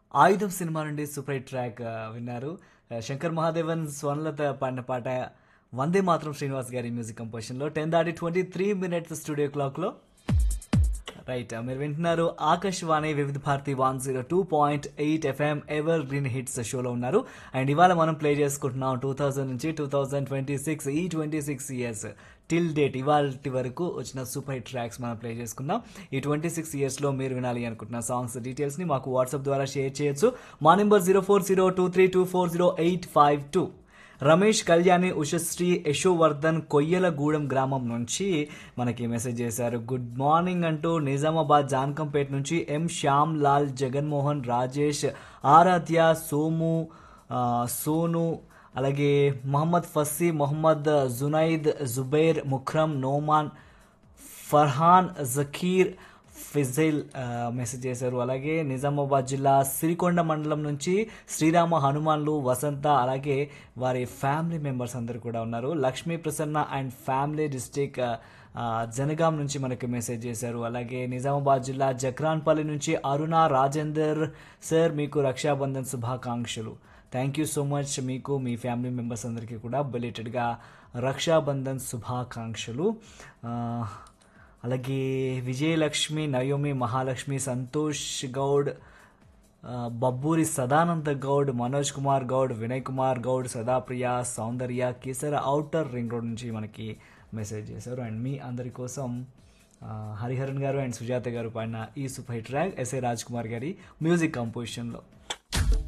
ఆయుధం సినిమా నుండి super hit track ఆ, విన్నారు ఆ, శంకర్ మహాదేవన్ స్వర్ణలత పాడిన పాట వందే మాత్రం శ్రీనివాస్ గారి మ్యూజిక్ కంపోజిషన్లో టెన్ దాటి ట్వంటీ త్రీ మినిట్స్ స్టూడియో క్లాక్లో రైట్ మీరు వింటున్నారు Akashvani Vividh Bharati one zero two point eight FM evergreen hits షోలో ఉన్నారు అండ్ ఇవాళ మనం ప్లే చేసుకుంటున్నాం టూ థౌజండ్ నుంచి టూ థౌజండ్ ట్వంటీ సిక్స్ ఈ twenty six years till date ఇవాళ వరకు వచ్చిన సూపర్ హిట్ ట్రాక్స్ మనం ప్లే చేసుకుందాం ఈ ట్వంటీ సిక్స్ ఇయర్స్లో మీరు వినాలి అనుకుంటున్న సాంగ్స్ డీటెయిల్స్ని మాకు వాట్సాప్ ద్వారా షేర్ చేయొచ్చు మా number zero four zero two three two four zero eight five two Ramesh Kalyani Ushasri Yashovardhan Koyyalagudem గ్రామం నుంచి మనకి మెసేజ్ చేశారు గుడ్ మార్నింగ్ అంటూ నిజామాబాద్ జాన్కంపేట నుంచి ఎం శ్యామ్ లాల్ జగన్మోహన్ రాజేష్ ఆరాధ్య సోము ఆ, సోను అలాగే మొహమ్మద్ ఫస్సీ మొహమ్మద్ జునైద్ జుబైర్ ముఖ్రమ్ నోమాన్ ఫర్హాన్ జకీర్ ఫిజైల్ ఆ, మెసేజ్ చేశారు అలాగే నిజామాబాద్ జిల్లా సిరికొండ మండలం నుంచి శ్రీరామ హనుమాన్లు వసంత అలాగే వారి ఫ్యామిలీ మెంబర్స్ అందరూ కూడా ఉన్నారు Lakshmi Prasanna and family district Jangaon నుంచి మనకి మెసేజ్ చేశారు అలాగే నిజామాబాద్ జిల్లా జక్రాన్పల్లి నుంచి అరుణ రాజేందర్ సార్ మీకు రక్షాబంధన్ శుభాకాంక్షలు థ్యాంక్ యూ సో మచ్ మీకు మీ ఫ్యామిలీ మెంబర్స్ అందరికీ కూడా బిలేటెడ్గా రక్షాబంధన్ శుభాకాంక్షలు ఆ, అలాగే విజయలక్ష్మి నయోమి మహాలక్ష్మి సంతోష్ గౌడ్ ఆ, Babburi Sadananda Goud Manoj Kumar Goud Vinay Kumar Goud Sadapriya Soundarya Kesara outer ring road నుంచి మనకి మెసేజ్ చేశారు అండ్ మీ అందరి కోసం ఆ, హరిహరన్ గారు అండ్ సుజాత గారు పాడిన ఈ super hit track S A Raj Kumar గారి మ్యూజిక్ కంపోజిషన్లో